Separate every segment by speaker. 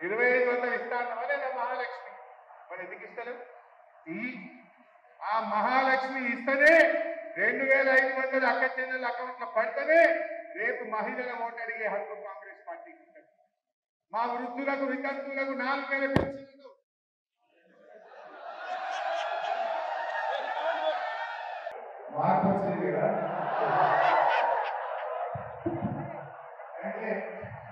Speaker 1: ఇరవై ఐదు వందలు ఇస్తానవా లేదా మహాలక్ష్మి మరి ఎందుకు ఇస్తారు ఈ ఆ మహాలక్ష్మి ఇస్తేనే రెండు వేల ఐదు వందలు అక్క చెల్లెల అకౌంట్లో పడితేనే రేపు మహిళల ఓటు అడిగే హక్కు కాంగ్రెస్ పార్టీకి ఉంటుంది మా వృద్ధులకు వితంతువులకు నాలుగు వేల పెన్షన్లు మార్పు వచ్చింది కదా అంటే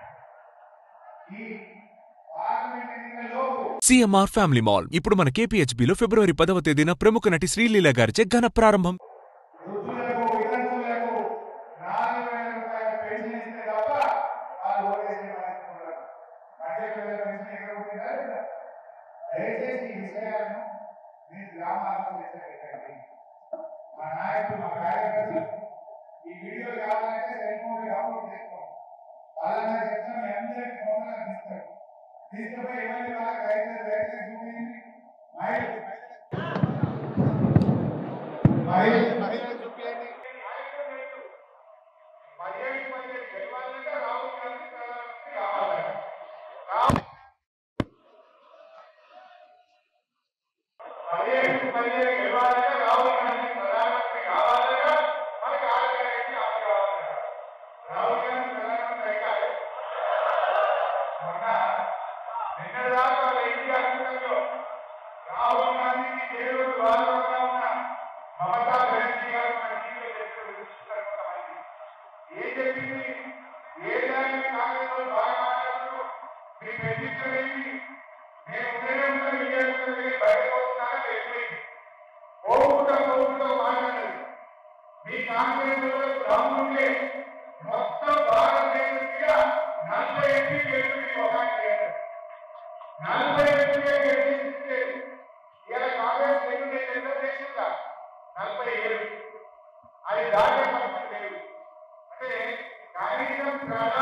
Speaker 1: ఈ పార్లమెంట్ ఎన్నికల్లోపు
Speaker 2: సిఎంఆర్ ఫ్యామిలీ మాల్ ఇప్పుడు మన కేపీహెచ్బిలో ఫిబ్రవరి పదవ తేదీన ప్రముఖ నటి శ్రీలీల గారిచే ఘన ప్రారంభం
Speaker 1: వృద్ధులకు వితంతువులకు నాలుగు వేల రూపాయల పెన్షన్ ఇస్తే తప్ప వాళ్ళు ఓటేసే పరిస్థితి ఉండదు మధ్య వేల పెన్షన్ ఎక్కడ ఉంటుందా లేదా? దయచేసి ఈ విషయాలను మీ గ్రామాలకు పెట్టండి మా నాయకులు మా కార్యకర్తలు ఈ వీడియో కావాలంటే సెల్ ఫోన్ డౌన్లోడ్ చేసుకోండి వాళ్ళని చెప్తా మీ అందరికీ ఫోన్లు అందిస్తారు తీసుకుపోయి ఇవ్వండి వాళ్ళకి రైతులు రైతులు చూపించి మహిళలు మహిళలు మహిళలు చూపించండి పదిహేడు పదిహేడు గెలవాలంటే రాహుల్ గాంధీ ప్రధానమంత్రి కావాలంట రాహుల్ పదిహేడు పదిహేడు గెలవాలంటే రాహుల్ గాంధీ ప్రధానమంత్రి కావాలంట మనకి ఆడగారికి ఆమె కావాలంట రాహుల్ గాంధీ ప్రధానమంత్రి అయ్యారు మొన్న నిన్నదాకా ఎన్టీ అసెంబ్లీలో రాహుల్ గాంధీకి దేవుడు వాదనగా ఉన్న మమతా బెనర్జీ గారు మన టీవీలో చెప్పారు చూస్తున్నారు కొంతమంది ఏం చెప్పింది ఏ దాన్ని కాంగ్రెస్ వాళ్ళు బాగా మాట్లాడుతూ మీ పెద్దించడం ఏంటి నేను ఉండనే ఉంటాను మీడియా ముందు బయటకు వస్తున్నానని చెప్పింది పోకుండా పోకుండా మాట్లాడదు మీ కాంగ్రెస్ వాళ్ళు దమ్ముంటే మొత్తం భారతదేశం మీద నలభై ఎంపీ గెలుపుని ఒక నలభై ఎంపీ గెలిపిస్తే ఇలా కాంగ్రెస్ గెలుపు నేను ఎంత చేసిందా నలభై ఏడు అది దాటే పరిస్థితి లేదు అంటే కనీసం ప్రజా